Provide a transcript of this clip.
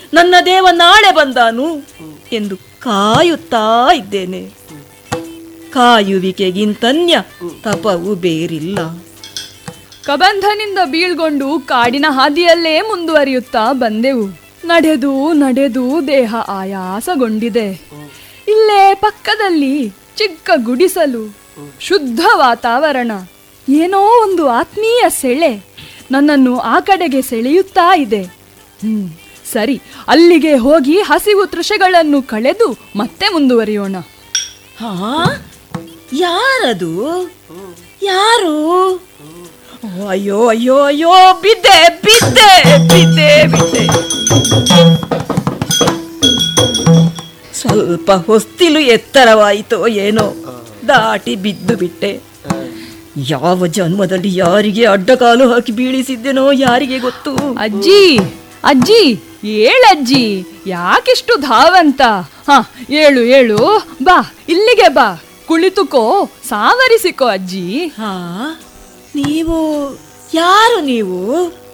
ನನ್ನ ದೇವ ನಾಳೆ ಬಂದಾನು ಎಂದು ಕಾಯುತ್ತಾ ಇದ್ದೇನೆ ಕಾಯುವಿಕೆಗಿಂತನ್ಯ ತಪವು ಬೇರಿಲ್ಲ ಕಬಂಧನಿಂದ ಬೀಳ್ಕೊಂಡು ಕಾಡಿನ ಹಾದಿಯಲ್ಲೇ ಮುಂದುವರಿಯುತ್ತಾ ಬಂದೆವು ನಡೆದು ನಡೆದು ದೇಹ ಆಯಾಸಗೊಂಡಿದೆ ಇಲ್ಲೇ ಪಕ್ಕದಲ್ಲಿ ಚಿಕ್ಕ ಗುಡಿಸಲು ಶುದ್ಧ ವಾತಾವರಣ ಏನೋ ಒಂದು ಆತ್ಮೀಯ ಸೆಳೆ ನನ್ನನ್ನು ಆ ಕಡೆಗೆ ಸೆಳೆಯುತ್ತಾ ಇದೆ ಹ್ಮ್ ಸರಿ ಅಲ್ಲಿಗೆ ಹೋಗಿ ಹಸಿವು ತೃಷೆಗಳನ್ನು ಕಳೆದು ಮತ್ತೆ ಮುಂದುವರಿಯೋಣ ಹಾ ಯಾರದು ಯಾರು ಓ, ಅಯ್ಯೋ ಅಯ್ಯೋ ಅಯ್ಯೋ ಬಿದ್ದೆ ಬಿದ್ದೆ ಬಿದ್ದೆ ಬಿದ್ದೆ ಸ್ವಲ್ಪ ಹೊಸ್ತಿಲು ಎತ್ತರವಾಯಿತೋ ಏನೋ ದಾಟಿ ಬಿದ್ದು ಬಿಟ್ಟೆ ಯಾವ ಜನ್ಮದಲ್ಲಿ ಯಾರಿಗೆ ಅಡ್ಡಕಾಲು ಹಾಕಿ ಬೀಳಿಸಿದ್ದೆನೋ ಯಾರಿಗೆ ಗೊತ್ತು ಅಜ್ಜಿ ಅಜ್ಜಿ ಏಳಜ್ಜಿ ಯಾಕಿಷ್ಟು ಧಾವಂತ ಹ ಏಳು ಏಳು ಬಾ ಇಲ್ಲಿಗೆ ಬಾ ಕುಳಿತುಕೋ ಸಾವರಿಸಿಕೋ ಅಜ್ಜಿ ಹಾ ನೀವು ಯಾರು ನೀವು